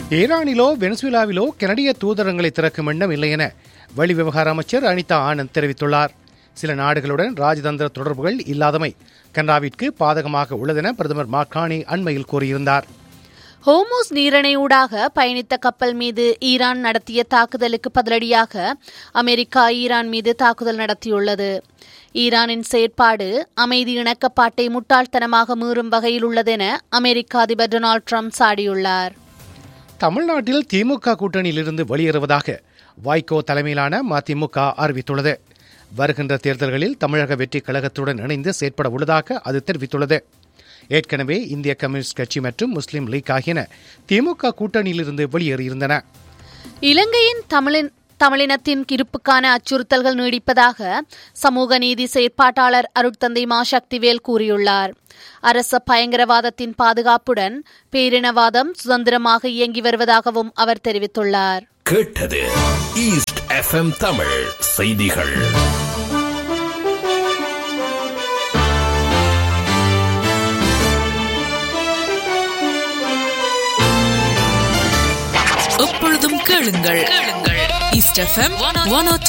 ஈரானிலோ வெனிசுலாவிலோ கனடிய தூதரங்களை திறக்கும் எண்ணம் இல்லை என வெளிவிவகார அமைச்சர் அனிதா ஆனந்த் தெரிவித்துள்ளார் சில நாடுகளுடன் ராஜதந்திர தொடர்புகள் இல்லாதமை கனடாவிற்கு பாதகமாக உள்ளதென பிரதமர் மாக்கானி அண்மையில் கூறியிருந்தார் ஹோமோஸ் நீரிணை ஊடாக பயணித்த கப்பல் மீது ஈரான் நடத்திய தாக்குதலுக்கு பதிலடியாக அமெரிக்கா ஈரான் மீது தாக்குதல் நடத்தியுள்ளது ஈரானின் செயற்பாடு அமைதி இணக்கப்பாட்டை முட்டாள்தனமாக மீறும் வகையில் உள்ளதென அமெரிக்க அதிபர் டொனால்ட் ட்ரம்ப் சாடியுள்ளார் தமிழ்நாட்டில் திமுக கூட்டணியிலிருந்து வெளியேறுவதாக வைகோ தலைமையிலான மதிமுக அறிவித்துள்ளது வருகின்ற தேர்தல்களில் தமிழக வெற்றி கழகத்துடன் இணைந்து செயற்பட உள்ளதாக அது தெரிவித்துள்ளது ஏற்கனவே இந்திய கம்யூனிஸ்ட் கட்சி மற்றும் முஸ்லீம் லீக் ஆகியன திமுக கூட்டணியிலிருந்து வெளியேறியிருந்தன இலங்கையின் தமிழின் தமிழினத்தின் இருப்புக்கான அச்சுறுத்தல்கள் நீடிப்பதாக சமூக நீதி செயற்பாட்டாளர் அருட்தந்தை மா சக்திவேல் கூறியுள்ளார் அரச பயங்கரவாதத்தின் பாதுகாப்புடன் பேரினவாதம் சுதந்திரமாக இயங்கி வருவதாகவும் அவர் தெரிவித்துள்ளார் கேட்டது ஈஸ்ட் எஃப்எம் தமிழ் செய்திகள் எப்பொழுதும் கேளுங்கள் கேளுங்கள் ஈஸ்ட் எஃப்எம் ஒன்